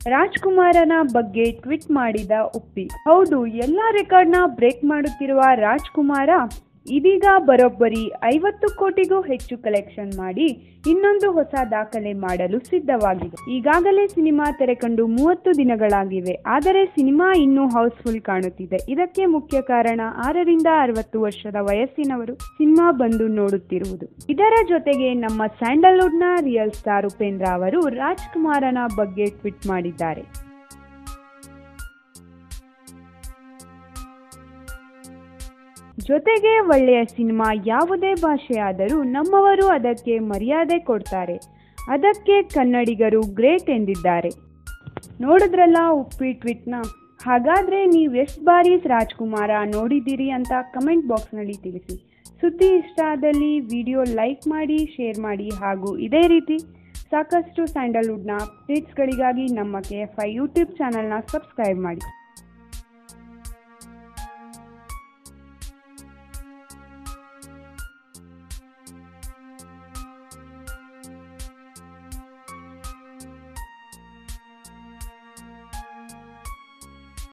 ರಾಜ್ಕುಮಾರನ ಬಗ್ಗೆ ಟ್ವೀಟ್ ಮಾಡಿದ ಉಪ್ಪಿ ಹೌದು ಎಲ್ಲ ರೆಕಾರ್ಡ್ನ ಬ್ರೇಕ್ ಮಾಡುತ್ತಿರುವ ರಾಜ್ಕುಮಾರ ಇದೀಗ ಬರೋಬ್ಬರಿ ಐವತ್ತು ಕೋಟಿಗೂ ಹೆಚ್ಚು ಕಲೆಕ್ಷನ್ ಮಾಡಿ ಇನ್ನೊಂದು ಹೊಸ ದಾಖಲೆ ಮಾಡಲು ಸಿದ್ಧವಾಗಿದೆ ಈಗಾಗಲೇ ಸಿನಿಮಾ ತೆರೆಕಂಡು ಮೂವತ್ತು ದಿನಗಳಾಗಿವೆ ಆದರೆ ಸಿನಿಮಾ ಇನ್ನೂ ಹೌಸ್ಫುಲ್ ಕಾಣುತ್ತಿದೆ ಇದಕ್ಕೆ ಮುಖ್ಯ ಕಾರಣ ಆರರಿಂದ ಅರವತ್ತು ವರ್ಷದ ವಯಸ್ಸಿನವರು ಸಿನಿಮಾ ಬಂದು ನೋಡುತ್ತಿರುವುದು ಇದರ ಜೊತೆಗೆ ನಮ್ಮ ಸ್ಯಾಂಡಲ್ವುಡ್ನ ರಿಯಲ್ ಸ್ಟಾರ್ ಉಪೇಂದ್ರ ಅವರು ರಾಜ್ಕುಮಾರನ ಬಗ್ಗೆ ಟ್ವೀಟ್ ಮಾಡಿದ್ದಾರೆ ಜೊತೆಗೆ ಒಳ್ಳೆಯ ಸಿನಿಮಾ ಯಾವುದೇ ಭಾಷೆಯಾದರೂ ನಮ್ಮವರು ಅದಕ್ಕೆ ಮರ್ಯಾದೆ ಕೊಡ್ತಾರೆ ಅದಕ್ಕೆ ಕನ್ನಡಿಗರು ಗ್ರೇಟ್ ಎಂದಿದ್ದಾರೆ ನೋಡಿದ್ರಲ್ಲ ಉಪ್ಪಿ ಟ್ವೀಟ್ನ ಹಾಗಾದರೆ ನೀವು ಎಷ್ಟು ಬಾರಿ ರಾಜ್ಕುಮಾರ ನೋಡಿದ್ದೀರಿ ಅಂತ ಕಮೆಂಟ್ ಬಾಕ್ಸ್ನಲ್ಲಿ ತಿಳಿಸಿ ಸುದ್ದಿ ಇಷ್ಟ ಆದಲ್ಲಿ ವಿಡಿಯೋ ಲೈಕ್ ಮಾಡಿ ಶೇರ್ ಮಾಡಿ ಹಾಗೂ ಇದೇ ರೀತಿ ಸಾಕಷ್ಟು ಸ್ಯಾಂಡಲ್ವುಡ್ನ ಅಪ್ಡೇಟ್ಸ್ಗಳಿಗಾಗಿ ನಮ್ಮ ಕೆ ಎಫ್ ಐ ಯೂಟ್ಯೂಬ್ ಚಾನಲ್ನ ಸಬ್ಸ್ಕ್ರೈಬ್ ಮಾಡಿ